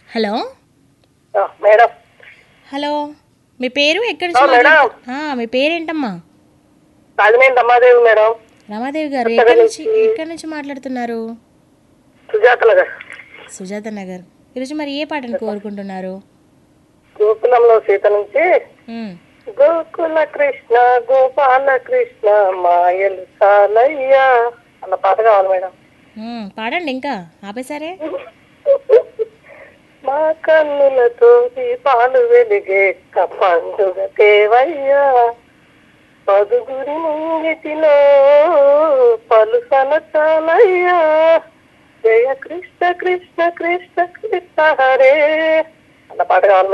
Hello ఆ, madam hello మీ పేరు ఎక్కడి ఆ, నుంచి మేడం. మాట్లాడుతు- ఆ, మీ పేరేంటమ్మా రాజమేని రమాదేవి మేడం రమాదేవి గారు కొత్తగా ఎక్కడి నుంచి నుంచి. ఎక్కడి నుంచి మాట్లాడుతున్నారు సుజాత నగర్ సుజాత నగర్ ఈరోజు మరి ఏ పాటను కోరుకుంటున్నారు గోకులంలో సీత నుంచి ఉమ్, గోకుల కృష్ణ గోపాల కృష్ణ మాయలు సాలయ్యా అన్న పాట కావాలి మేడం ఉమ్, పాడండి ఇంకా ఆపేసారే మా కన్నులతో దీపాలు వెలిగే పండుగ దేవయ్యా పదుగురి ముంగిటిలో పలుసన చాలయ్యా జయ కృష్ణ కృష్ణ కృష్ణ కృష్ణ హరే అన్న పాట కావాలి